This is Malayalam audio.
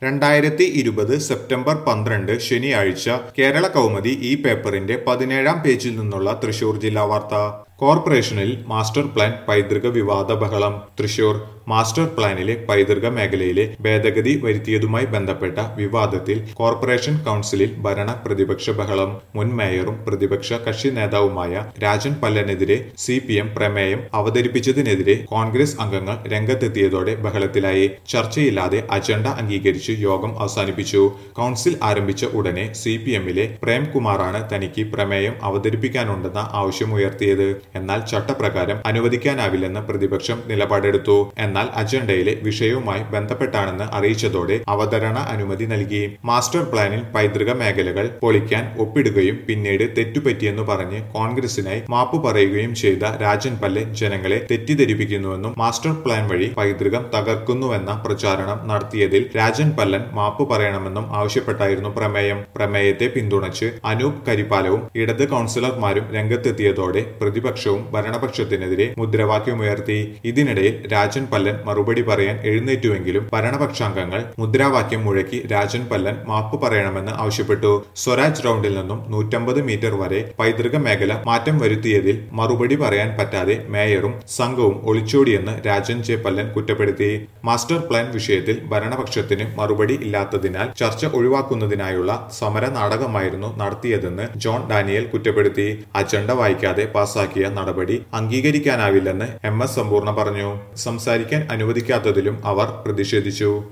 രണ്ടായിരത്തി ഇരുപത് സെപ്റ്റംബർ പന്ത്രണ്ട് ശനിയാഴ്ച കേരള കൗമുദി ഈ പേപ്പറിന്റെ പതിനേഴാം പേജിൽ നിന്നുള്ള തൃശൂർ ജില്ലാ വാർത്ത കോർപ്പറേഷനിൽ മാസ്റ്റർ പ്ലാൻ പൈതൃക വിവാദ ബഹളം തൃശൂർ മാസ്റ്റർ പ്ലാനിലെ പൈതൃക മേഖലയിലെ ഭേദഗതി വരുത്തിയതുമായി ബന്ധപ്പെട്ട വിവാദത്തിൽ കോർപ്പറേഷൻ കൗൺസിലിൽ ഭരണ പ്രതിപക്ഷ ബഹളം മുൻ മേയറും പ്രതിപക്ഷ കക്ഷി നേതാവുമായ രാജൻ പല്ലനെതിരെ സി പി എം പ്രമേയം അവതരിപ്പിച്ചതിനെതിരെ കോൺഗ്രസ് അംഗങ്ങൾ രംഗത്തെത്തിയതോടെ ബഹളത്തിലായി ചർച്ചയില്ലാതെ അജണ്ട അംഗീകരിച്ച് യോഗം അവസാനിപ്പിച്ചു കൗൺസിൽ ആരംഭിച്ച ഉടനെ സി പി എമ്മിലെ പ്രേംകുമാറാണ് തനിക്ക് പ്രമേയം അവതരിപ്പിക്കാനുണ്ടെന്ന ആവശ്യമുയർത്തിയത് എന്നാൽ ചട്ടപ്രകാരം അനുവദിക്കാനാവില്ലെന്ന് പ്രതിപക്ഷം നിലപാടെടുത്തു എന്നാൽ അജണ്ടയിലെ വിഷയവുമായി ബന്ധപ്പെട്ടാണെന്ന് അറിയിച്ചതോടെ അവതരണ അനുമതി നൽകി മാസ്റ്റർ പ്ലാനിൽ പൈതൃക മേഖലകൾ പൊളിക്കാൻ ഒപ്പിടുകയും പിന്നീട് തെറ്റുപറ്റിയെന്ന് പറഞ്ഞ് കോൺഗ്രസിനായി മാപ്പ് പറയുകയും ചെയ്ത രാജൻ പല്ലെ ജനങ്ങളെ തെറ്റിദ്ധരിപ്പിക്കുന്നുവെന്നും മാസ്റ്റർ പ്ലാൻ വഴി പൈതൃകം തകർക്കുന്നുവെന്ന പ്രചാരണം നടത്തിയതിൽ രാജൻ പല്ലൻ മാപ്പ് പറയണമെന്നും ആവശ്യപ്പെട്ടായിരുന്നു പ്രമേയം പ്രമേയത്തെ പിന്തുണച്ച് അനൂപ് കരിപ്പാലവും ഇടത് കൗൺസിലർമാരും രംഗത്തെത്തിയതോടെ പ്രതിപക്ഷവും ഭരണപക്ഷത്തിനെതിരെ മുദ്രാവാക്യമുയർത്തി ഇതിനിടയിൽ രാജൻ പല്ലൻ മറുപടി പറയാൻ എഴുന്നേറ്റുവെങ്കിലും ഭരണപക്ഷാംഗങ്ങൾ മുദ്രാവാക്യം മുഴക്കി രാജൻ പല്ലൻ മാപ്പ് പറയണമെന്ന് ആവശ്യപ്പെട്ടു സ്വരാജ് റൗണ്ടിൽ നിന്നും നൂറ്റമ്പത് മീറ്റർ വരെ പൈതൃക മേഖല മാറ്റം വരുത്തിയതിൽ മറുപടി പറയാൻ പറ്റാതെ മേയറും സംഘവും ഒളിച്ചോടിയെന്ന് രാജൻ ജെ പല്ലൻ കുറ്റപ്പെടുത്തി മാസ്റ്റർ പ്ലാൻ വിഷയത്തിൽ ഭരണപക്ഷത്തിന് മറുപടി ഇല്ലാത്തതിനാൽ ചർച്ച ഒഴിവാക്കുന്നതിനായുള്ള സമര നാടകമായിരുന്നു നടത്തിയതെന്ന് ജോൺ ഡാനിയൽ കുറ്റപ്പെടുത്തി അജണ്ട വായിക്കാതെ പാസാക്കിയ നടപടി അംഗീകരിക്കാനാവില്ലെന്ന് എം എസ് സമ്പൂർണ്ണ പറഞ്ഞു സംസാരിക്കാൻ അനുവദിക്കാത്തതിലും അവർ പ്രതിഷേധിച്ചു